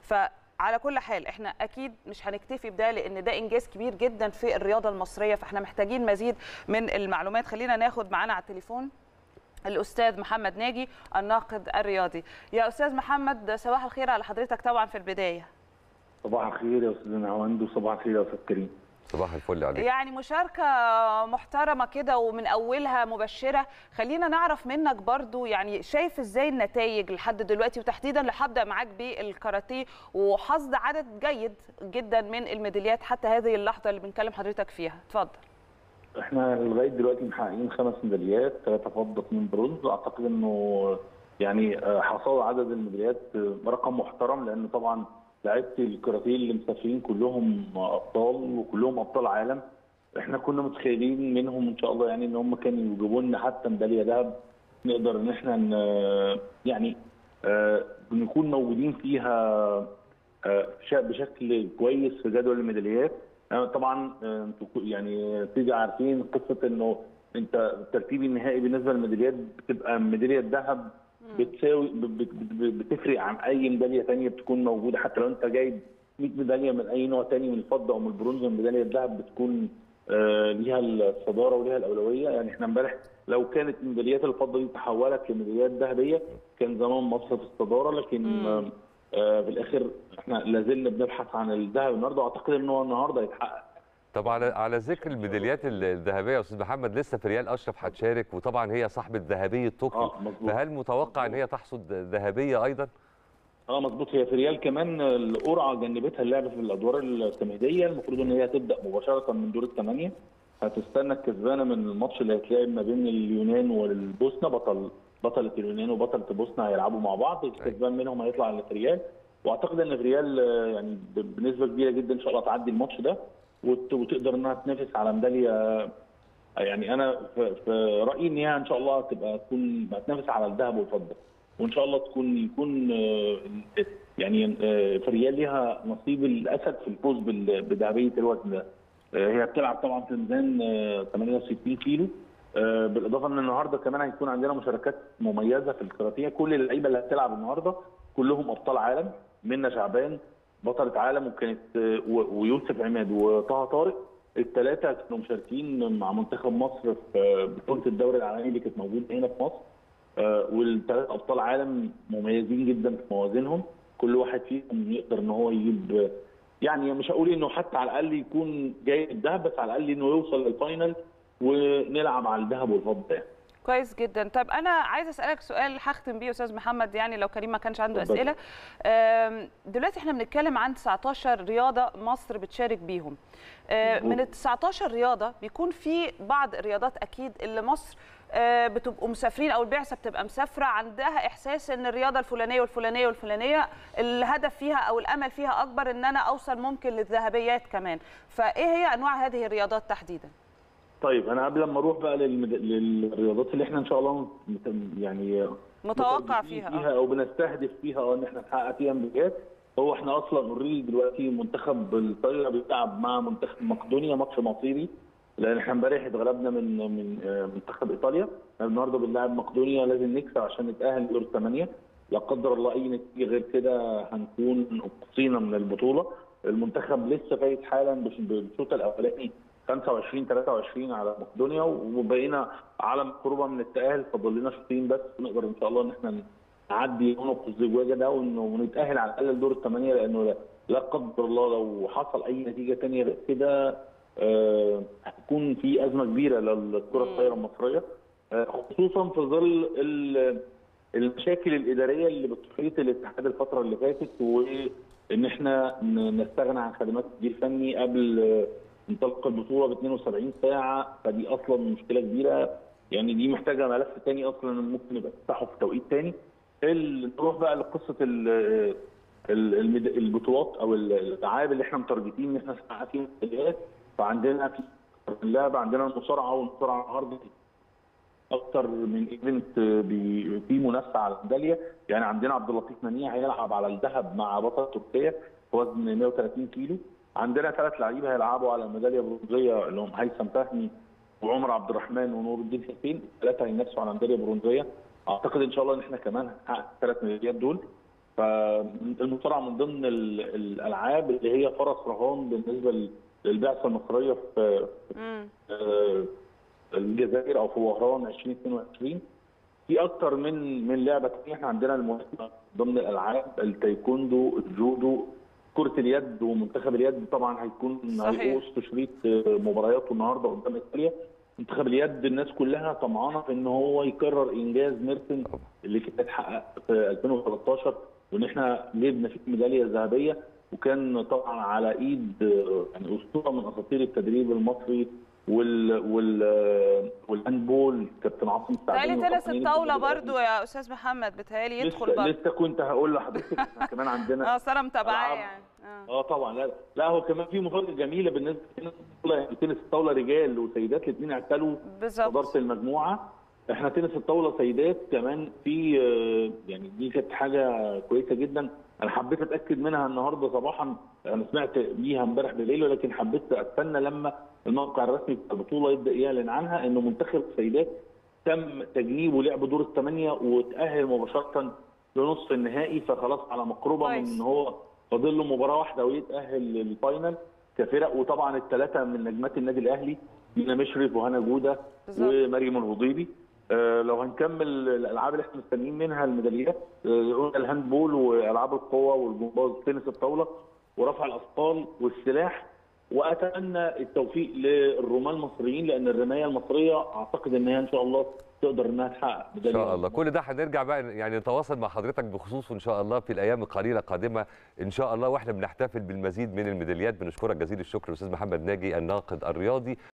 فعلى كل حال احنا اكيد مش هنكتفي بده لان ده انجاز كبير جدا في الرياضه المصريه فاحنا محتاجين مزيد من المعلومات خلينا ناخد معانا على التليفون الاستاذ محمد ناجي الناقد الرياضي يا استاذ محمد صباح الخير على حضرتك طبعا في البدايه صباح الخير يا استاذ نعواند وصباح الخير يا استاذ كريم صباح الفل عليك يعني مشاركة محترمة كده ومن أولها مبشرة خلينا نعرف منك برضو يعني شايف إزاي النتائج لحد دلوقتي وتحديدا اللي هبدأ معاك بالكاراتيه وحصد عدد جيد جدا من الميداليات حتى هذه اللحظة اللي بنكلم حضرتك فيها اتفضل احنا لغايه دلوقتي محققين خمس ميداليات ثلاثه فضه اثنين برونز اعتقد انه يعني حصاد عدد الميداليات رقم محترم لان طبعا لعيبه الكاراتيه اللي مسافرين كلهم ابطال وكلهم ابطال عالم احنا كنا متخيلين منهم ان شاء الله يعني ان هم كانوا يجيبوا لنا حتى ميداليه ذهب نقدر ان احنا يعني نكون موجودين فيها بشكل كويس في جدول الميداليات طبعا انتوا يعني تيجي عارفين قصه انه انت الترتيب النهائي بالنسبه للميداليات بتبقى ميداليه الذهب بتساوي بتفرق عن اي ميداليه ثانيه بتكون موجوده حتى لو انت جايب 100 ميداليه من اي نوع ثاني من الفضه او من البرونز الميداليه الذهب بتكون آه ليها الصداره وليها الاولويه يعني احنا امبارح لو كانت ميداليات الفضه دي تحولت لميداليات ذهبيه كان زمان مصر في الصداره لكن آه آه في الاخر احنا لازلنا بنبحث عن الذهب النهارده واعتقد ان هو النهارده هيتحقق طب على على ذكر الميداليات الذهبيه يا استاذ محمد لسه في ريال اشرف هتشارك وطبعا هي صاحبه ذهبيه طوكيو آه فهل متوقع ان هي تحصد ذهبيه ايضا؟ اه مظبوط هي في ريال كمان القرعه جنبتها اللعب في الادوار التمهيديه المفروض ان هي تبدا مباشره من دور الثمانيه هتستنى الكسبانه من الماتش اللي هيتلعب ما بين اليونان والبوسنه بطل بطله اليونان وبطله البوسنه هيلعبوا مع بعض الكسبان منهم هيطلع لفريال واعتقد ان فريال يعني بنسبه كبيره جدا ان شاء الله تعدي الماتش ده وتقدر انها تنافس على ميداليه يعني انا في رايي ان هي ان شاء الله تبقى تكون هتنافس على الذهب والفضه وان شاء الله تكون يكون يعني فريال ليها نصيب الاسد في الفوز بذهبيه الوزن ده هي بتلعب طبعا في ميزان 68 كيلو بالاضافه ان النهارده كمان هيكون عندنا مشاركات مميزه في الكاراتيه كل اللعيبه اللي هتلعب النهارده كلهم ابطال عالم منى شعبان بطلة عالم وكانت ويوسف عماد وطه طارق الثلاثة كانوا مشاركين مع منتخب مصر في بطولة الدوري العالمي اللي كانت موجودة هنا في مصر والثلاث أبطال عالم مميزين جدا في موازينهم كل واحد فيهم يقدر إن هو يجيب يعني مش هقول إنه حتى على الأقل يكون جاي الذهب بس على الأقل إنه يوصل للفاينل ونلعب على الذهب والفضة يعني. كويس جدا طب انا عايزه اسالك سؤال هختم بيه استاذ محمد يعني لو كريم ما كانش عنده اسئله دلوقتي احنا بنتكلم عن 19 رياضه مصر بتشارك بيهم من ال 19 رياضه بيكون في بعض الرياضات اكيد اللي مصر بتبقوا مسافرين او البعثه بتبقى مسافره عندها احساس ان الرياضه الفلانيه والفلانيه والفلانيه الهدف فيها او الامل فيها اكبر ان انا اوصل ممكن للذهبيات كمان فايه هي انواع هذه الرياضات تحديدا طيب انا قبل ما اروح بقى للمد... للرياضات اللي احنا ان شاء الله يعني متوقع فيها, فيها او بنستهدف فيها اه ان احنا نحقق فيها ميداليات هو احنا اصلا اوريدي دلوقتي منتخب الطايره بيلعب مع منتخب مقدونيا ماتش مصيري لان احنا امبارح اتغلبنا من من منتخب ايطاليا النهارده بنلاعب مقدونيا لازم نكسب عشان نتاهل دور الثمانيه لا قدر الله اي نتيجه غير كده هنكون قصينا من البطوله المنتخب لسه فايت حالا بالشوط الاولاني 25 23 على مقدونيا وبقينا على قربه من التاهل فاضل لنا شوطين بس نقدر ان شاء الله ان احنا نعدي عنق الزجاجه ده ونتاهل على الاقل لدور الثمانيه لانه لا قدر الله لو حصل اي نتيجه ثانيه غير كده آه هتكون في ازمه كبيره للكره الطايره المصريه آه خصوصا في ظل المشاكل الاداريه اللي بتحيط الاتحاد الفتره اللي فاتت وان احنا نستغنى عن خدمات تدريب فني قبل انطلاق البطوله ب 72 ساعه فدي اصلا مشكله كبيره يعني دي محتاجه ملف ثاني اصلا ممكن نبقى نفتحه في توقيت ثاني نروح بقى لقصه البطولات او الالعاب اللي احنا متارجتين ان احنا نحقق فيها ميداليات فعندنا في اللعب عندنا المصارعه والمصارعه النهارده اكتر من ايفنت في منافسه على الميداليه يعني عندنا عبد اللطيف منيع هيلعب على الذهب مع بطل تركيا في وزن 130 كيلو عندنا ثلاث لعيبه هيلعبوا على الميداليه البرونزيه اللي هم هيثم فهمي وعمر عبد الرحمن ونور الدين حسين الثلاثه هينافسوا على ميداليه برونزيه اعتقد ان شاء الله ان احنا كمان هنحقق الثلاث ميداليات دول فالمصارعه من ضمن ال- الالعاب اللي هي فرس رهان بالنسبه لل- للبعثه المصريه في مم. آه، الجزائر او في وهران 2022 في اكتر من من لعبه كتير احنا عندنا الملاكمه ضمن الالعاب التايكوندو الجودو كره اليد ومنتخب اليد طبعا هيكون صحيح. هيقوس تشريط آه، مبارياته النهارده قدام ايطاليا منتخب اليد الناس كلها طمعانه في ان هو يكرر انجاز ميرتن اللي كان اتحقق في 2013 وان احنا جبنا فيه ميداليه ذهبيه وكان طبعا على ايد آه، يعني اسطوره من اساطير التدريب المصري وال وال آه، والهاندبول كابتن عاصم السعداني بتهيألي تنس وكابتن الطاوله النادي برضو يا استاذ محمد بتهيألي الأهلي. يدخل لسه, برضو لسه كنت هقول لحضرتك إحنا كمان عندنا اه أصل انا متابعاه ألعاب. يعني اه اه طبعا لا لا هو كمان في مفارقه جميله بالنسبه لتنس الطاوله يعني تنس الطاوله رجال وسيدات الاثنين اعتلوا بالظبط صداره المجموعه احنا تنس الطاوله سيدات كمان في آه، يعني دي كانت حاجه كويسه جدا انا حبيت اتاكد منها النهارده صباحا انا سمعت بيها امبارح بالليل ولكن حبيت استنى لما الموقع الرسمي بتاع البطوله يبدا يعلن عنها انه منتخب السيدات تم تجنيبه لعب دور الثمانيه وتاهل مباشره لنصف النهائي فخلاص على مقربه من كويس. ان هو فاضل له مباراه واحده ويتاهل للفاينل كفرق وطبعا الثلاثه من نجمات النادي الاهلي دينا مشرف وهنا جوده بالظبط. ومريم الهضيبي آه، لو هنكمل الالعاب اللي احنا مستنيين منها الميداليات آه، قلنا الهاندبول والعاب القوه والجمباز تنس الطاوله ورفع الاثقال والسلاح واتمنى التوفيق للرماة المصريين لان الرمايه المصريه اعتقد ان هي ان شاء الله تقدر انها تحقق ان ميداليه شاء الله كل ده هنرجع بقى يعني نتواصل مع حضرتك بخصوصه ان شاء الله في الايام القليله القادمه ان شاء الله واحنا بنحتفل بالمزيد من الميداليات بنشكرك جزيل الشكر الاستاذ محمد ناجي الناقد الرياضي